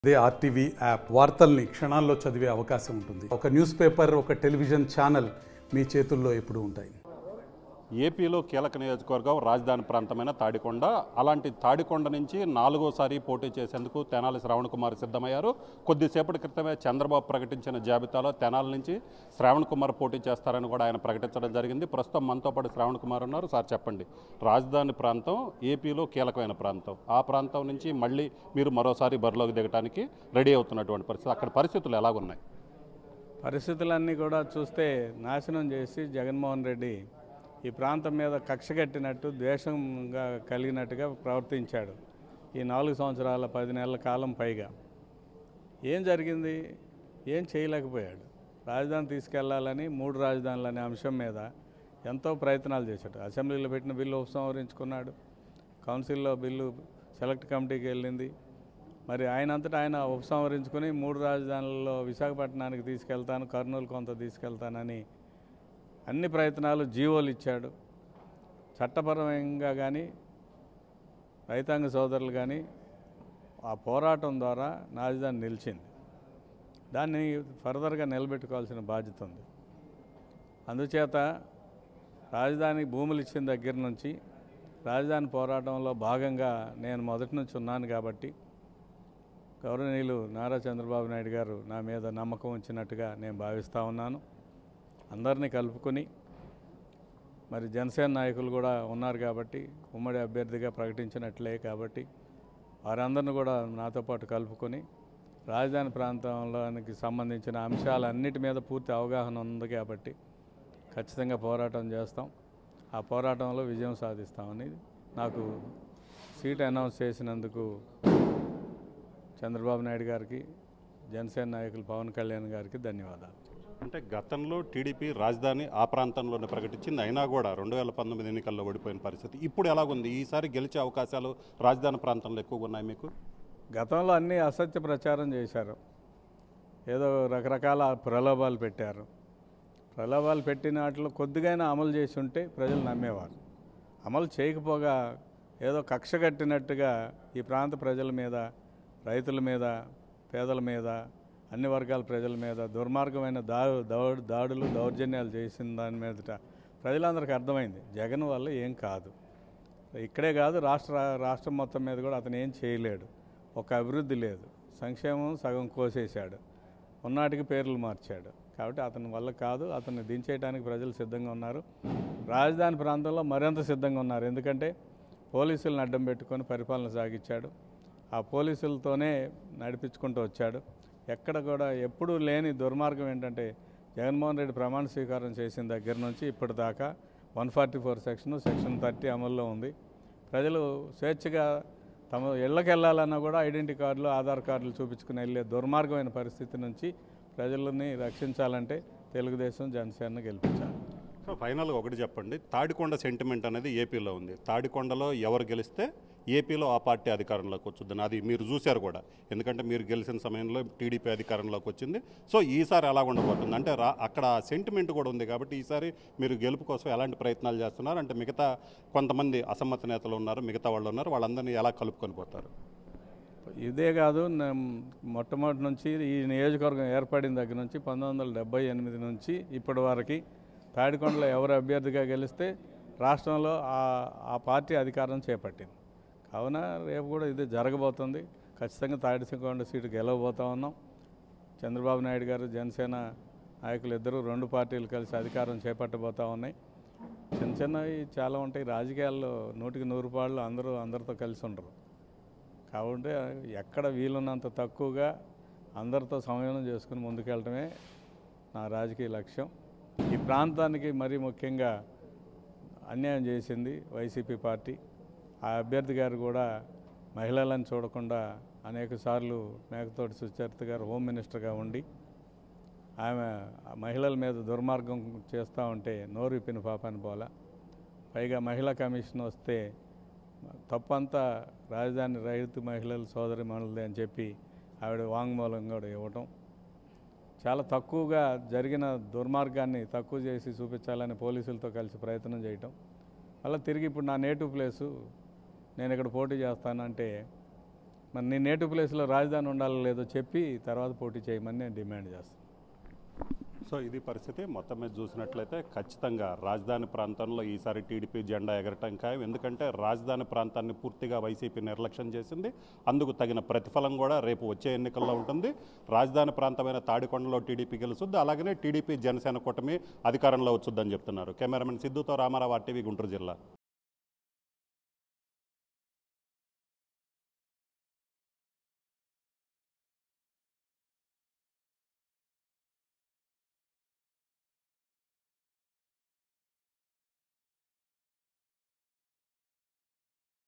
అదే RTV app వార్తల్ని క్షణాల్లో చదివే అవకాశం ఉంటుంది ఒక న్యూస్ పేపర్ ఒక టెలివిజన్ ఛానల్ మీ చేతుల్లో ఎప్పుడూ ఉంటాయి ఏపీలో కీలక నియోజకవర్గం రాజధాని ప్రాంతమైన తాడికొండ అలాంటి తాడికొండ నుంచి నాలుగోసారి పోటీ చేసేందుకు తెనాలి శ్రావణ్ కుమార్ సిద్ధమయ్యారు కొద్దిసేపటి క్రితమే చంద్రబాబు ప్రకటించిన జాబితాలో తెనాలి నుంచి శ్రావణ్ కుమార్ పోటీ చేస్తారని కూడా ఆయన ప్రకటించడం జరిగింది ప్రస్తుతం మనతో పాటు శ్రావణ్ కుమార్ ఉన్నారు సార్ చెప్పండి రాజధాని ప్రాంతం ఏపీలో కీలకమైన ప్రాంతం ఆ ప్రాంతం నుంచి మళ్ళీ మీరు మరోసారి బరిలోకి దిగడానికి రెడీ అవుతున్నటువంటి పరిస్థితి అక్కడ పరిస్థితులు ఎలాగున్నాయి పరిస్థితులన్నీ కూడా చూస్తే నాశనం చేసి జగన్మోహన్ రెడ్డి ఈ ప్రాంతం మీద కక్ష కట్టినట్టు ద్వేషంగా కలిగినట్టుగా ప్రవర్తించాడు ఈ నాలుగు సంవత్సరాల పది నెలల కాలం పైగా ఏం జరిగింది ఏం చేయలేకపోయాడు రాజధాని తీసుకెళ్లాలని మూడు రాజధానులు అనే అంశం మీద ఎంతో ప్రయత్నాలు చేశాడు అసెంబ్లీలో పెట్టిన బిల్లు ఉపసంహరించుకున్నాడు కౌన్సిల్లో బిల్లు సెలెక్ట్ కమిటీకి వెళ్ళింది మరి ఆయన అంతటా ఆయన ఉపసంహరించుకొని మూడు రాజధానుల్లో విశాఖపట్నానికి తీసుకెళ్తాను కర్నూలు కొంత తీసుకెళ్తానని అన్ని ప్రయత్నాలు జీవోలు ఇచ్చాడు చట్టపరంగా కానీ రైతాంగ సోదరులు కానీ ఆ పోరాటం ద్వారా రాజధాని నిలిచింది దాన్ని ఫర్దర్గా నిలబెట్టుకోవాల్సిన బాధ్యత ఉంది అందుచేత రాజధాని భూములు ఇచ్చిన దగ్గర నుంచి రాజధాని పోరాటంలో భాగంగా నేను మొదటి నుంచి ఉన్నాను కాబట్టి గౌరవనీయులు నారా చంద్రబాబు నాయుడు గారు నా మీద నమ్మకం ఉంచినట్టుగా నేను భావిస్తూ ఉన్నాను అందరినీ కలుపుకొని మరి జనసేన నాయకులు కూడా ఉన్నారు కాబట్టి ఉమ్మడి అభ్యర్థిగా ప్రకటించినట్లే కాబట్టి వారందరిని కూడా నాతో పాటు కలుపుకొని రాజధాని ప్రాంతంలోనికి సంబంధించిన అంశాలన్నిటి మీద పూర్తి అవగాహన ఉంది కాబట్టి ఖచ్చితంగా పోరాటం చేస్తాం ఆ పోరాటంలో విజయం సాధిస్తామని నాకు సీట్ అనౌన్స్ చేసినందుకు చంద్రబాబు నాయుడు గారికి జనసేన నాయకులు పవన్ కళ్యాణ్ గారికి ధన్యవాదాలు అంటే గతంలో టీడీపీ రాజధాని ఆ ప్రాంతంలోనే ప్రకటించింది అయినా కూడా రెండు వేల పంతొమ్మిది ఎన్నికల్లో ఓడిపోయిన పరిస్థితి ఇప్పుడు ఎలాగుంది ఈసారి గెలిచే అవకాశాలు రాజధాని ప్రాంతంలో ఎక్కువగా ఉన్నాయి మీకు గతంలో అన్ని అసత్య ప్రచారం చేశారు ఏదో రకరకాల ప్రలోభాలు పెట్టారు ప్రలోభాలు పెట్టిన వాటిలో కొద్దిగైనా అమలు చేసి ఉంటే ప్రజలు నమ్మేవారు అమలు చేయకపోగా ఏదో కక్ష కట్టినట్టుగా ఈ ప్రాంత ప్రజల మీద రైతుల మీద పేదల మీద అన్ని వర్గాల ప్రజల మీద దుర్మార్గమైన దా దౌ- దాడులు దౌర్జన్యాలు చేసిన దాని మీదట ప్రజలందరికీ అర్థమైంది జగన్ వల్ల ఏం కాదు ఇక్కడే కాదు రాష్ట్ర రాష్ట్రం మొత్తం మీద కూడా అతను ఏం చేయలేడు ఒక అభివృద్ధి లేదు సంక్షేమం సగం కోసేశాడు ఉన్నాటికి పేర్లు మార్చాడు కాబట్టి అతని వల్ల కాదు అతన్ని దించేయడానికి ప్రజలు సిద్ధంగా ఉన్నారు రాజధాని ప్రాంతంలో మరింత సిద్ధంగా ఉన్నారు ఎందుకంటే పోలీసులను అడ్డం పెట్టుకొని పరిపాలన సాగించాడు ఆ పోలీసులతోనే నడిపించుకుంటూ వచ్చాడు ఎక్కడ కూడా ఎప్పుడూ లేని దుర్మార్గం ఏంటంటే జగన్మోహన్ రెడ్డి ప్రమాణ స్వీకారం చేసిన దగ్గర నుంచి ఇప్పటిదాకా one forty four section section thirty అమల్లో ఉంది ప్రజలు స్వేచ్ఛగా తమ ఇళ్ళకి వెళ్ళాలన్నా కూడా ఐడెంటిటీ కార్డులు ఆధార్ కార్డులు చూపించుకుని వెళ్ళే దుర్మార్గమైన పరిస్థితి నుంచి ప్రజలని రక్షించాలంటే తెలుగుదేశం జనసేనను గెలిపించాలి సో ఫైనల్గా ఒకటి చెప్పండి తాడికొండ సెంటిమెంట్ అనేది ఏపీలో ఉంది తాడికొండలో ఎవరు గెలిస్తే ఏపీలో ఆ పార్టీ అధికారంలోకి వచ్చుద్దని అది మీరు చూశారు కూడా ఎందుకంటే మీరు గెలిచిన సమయంలో టీడీపీ అధికారంలోకి వచ్చింది సో ఈసారి ఎలా ఉండబోతుంది అంటే రా అక్కడ సెంటిమెంట్ కూడా ఉంది కాబట్టి ఈసారి మీరు గెలుపు కోసం ఎలాంటి ప్రయత్నాలు చేస్తున్నారు అంటే మిగతా కొంతమంది అసమ్మత నేతలు ఉన్నారు మిగతా వాళ్ళు ఉన్నారు వాళ్ళందరినీ ఎలా కలుపుకొని పోతారు ఇదే కాదు నే- మొట్టమొదటి నుంచి ఈ నియోజకవర్గం ఏర్పడిన దగ్గర నుంచి పంతొమ్మిది వందల డెబ్బై ఎనిమిది నుంచి ఇప్పటి వరకు తాడికొండలో ఎవరు అభ్యర్థిగా గెలిస్తే రాష్ట్రంలో ఆ ఆ పార్టీ అధికారం చేపట్టింది కావున రేపు కూడా ఇది జరగబోతుంది ఖచ్చితంగా తాడికొండ సీటు గెలవబోతా ఉన్నాం చంద్రబాబు నాయుడు గారు జనసేన నాయకులు ఇద్దరు రెండు పార్టీలు కలిసి అధికారం చేపట్టబోతా ఉన్నాయి చిన్న చిన్నవి చాలా ఉంటాయి రాజకీయాల్లో నూటికి నూరు పాళ్ళు అందరూ అందరితో కలిసి ఉండరు కాబట్టి ఎక్కడ వీలున్నంత తక్కువగా అందరితో సమన్వయం చేసుకుని ముందుకెళ్ళటమే నా రాజకీయ లక్ష్యం ఈ ప్రాంతానికి మరీ ముఖ్యంగా అన్యాయం చేసింది వైసీపీ పార్టీ ఆ అభ్యర్థి గారు కూడా మహిళలను చూడకుండా అనేక సార్లు మేకతోటి సుచరిత గారు హోమ్ మినిస్టర్గా ఉండి ఆమె ఆ మహిళల మీద దుర్మార్గం చేస్తూ ఉంటే నోరు విప్పిన పాపాన్ని పోలా పైగా మహిళా కమిషన్ వస్తే తప్పంతా రాజధాని రైతు మహిళలు సోదరి మనులదే అని చెప్పి ఆవిడ వాంగ్మూలం కూడా ఇవ్వటం చాలా తక్కువగా జరిగిన దుర్మార్గాన్ని తక్కువ చేసి చూపించాలని పోలీసులతో కలిసి ప్రయత్నం చేయటం మళ్ళీ తిరిగి ఇప్పుడు నా నేటివ్ ప్లేసు నేను ఇక్కడ పోటీ చేస్తానంటే మరి నీ నేటివ్ ప్లేస్లో రాజధాని ఉండాలో లేదో చెప్పి తర్వాత పోటీ చేయమని నేను డిమాండ్ చేస్తాను సో ఇది పరిస్థితి మొత్తం మీద చూసినట్లయితే ఖచ్చితంగా రాజధాని ప్రాంతంలో ఈసారి టీడీపీ జెండా ఎగరటం ఖాయం ఎందుకంటే రాజధాని ప్రాంతాన్ని పూర్తిగా వైసీపీ నిర్లక్ష్యం చేసింది అందుకు తగిన ప్రతిఫలం కూడా రేపు వచ్చే ఎన్నికల్లో ఉంటుంది రాజధాని ప్రాంతమైన తాడికొండలో టీడీపీ గెలుస్తుంది అలాగనే టీడీపీ జనసేన కూటమి అధికారంలో వచ్చుద్దని చెప్తున్నారు కెమెరామెన్ సిద్ధుతో రామారావు ఆర్టీవీ గుంటూరు జిల్లా